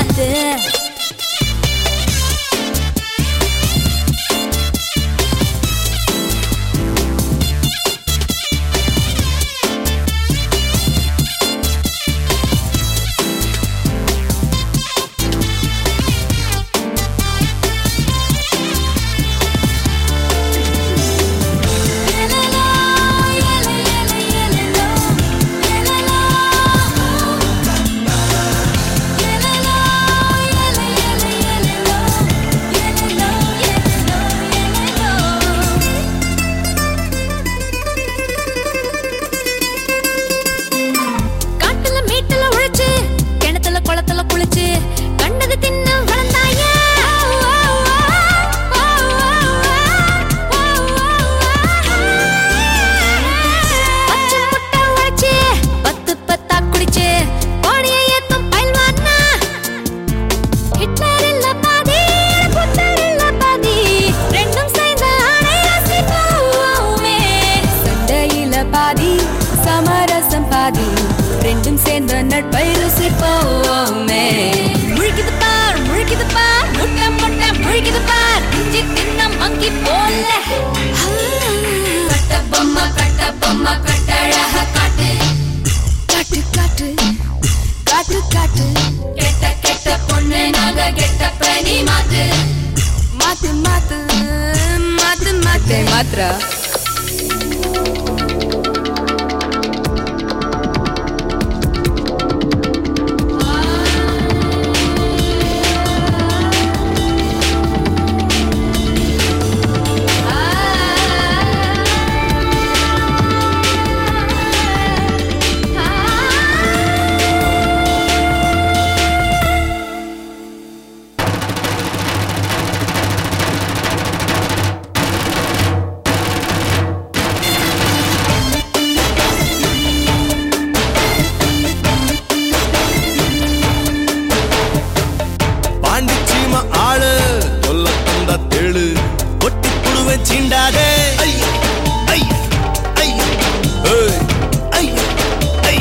மாத்து காட்டுல மேட்டுல உழைச்சு கிணத்துல குளத்துல குளிச்சு கண்டது தின்னு வளர்ந்தாயா பச்சை முட்டை உழைச்சு பத்து பத்தா குடிச்சு கோடியை ஏத்தும் பயில்வானா ஹிட்லர் இல்ல பாதி புத்தர் இல்ல பாதி ரெண்டும் சேர்ந்த ஆணையாசி போவோமே சண்டையில பாதி சமரசம் பாதி ரெண்டும் சேர்ந்த நட்பை ருசி போவோமே முழிக்குது பார் முழிக்குது பார் முட்டை முட்டை முழிக்குது பார் இஞ்சி தின்ன மங்கி போல கட்ட பொம்மை கட்ட பொம்மை கட்டழக காட்டு காட்டு காட்டு காட்டு காட்டு கெட்ட கெட்ட பொண்ணு நாங்க கெட்ட பனி மாத்து மாத்து மாத்து மாத்து மாத்து மாத்ரா பாண்டிச்சீம ஆளு சொல்ல தந்த தேளு ஒட்டி புடுவேன் சீண்டாதே ஐ, ஐ, ஐ, ஏய், ஐ, ஐ.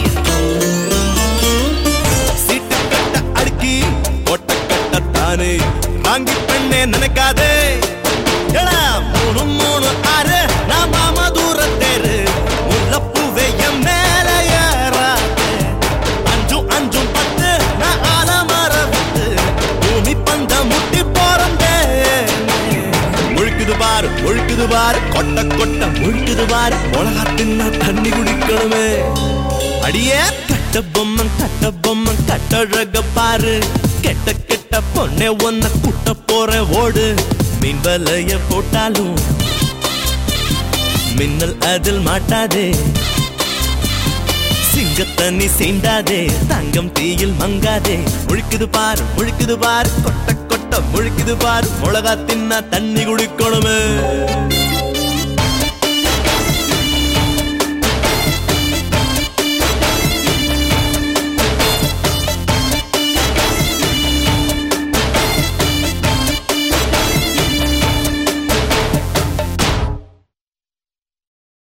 சீட்டு கட்ட அடுக்கி கொட்ட கட்ட தானே வாங்கி பெண்ணே நினைக்காதே எடா, மூணு மூணு ஆறு நான் மாமா தூர தேரு முல்லப்பூவே என் மேல ஏறாதே அஞ்சும் அஞ்சும் பத்து நான் ஆலமர விட்டு பூமி பந்த முட்டி போறந்தே முழுக்குது பாரு முழுக்குது பாரு கொட்ட கொட்ட முழுக்குது பாரு மிளகா தின்னா தண்ணி குடிக்கணுமே அடியே கட்ட பொம்மன் கட்ட பொம்மன் கட்டழக பாரு கெட்ட கெட்ட பொண்ணே ஒன்ன கூட்ட போற ஓடு மீன் வலைய போட்டாலும் மின்னல் அதில் மாட்டாதே சிங்கத்தண்ணி சீண்டாதே தங்கம் தீயில் மங்காதே முழுக்குது பாரு முழுக்குது பாரு கொட்ட கொட்ட முழுக்குது பாரு மிளகா தின்னா தண்ணி குடிக்கணுமே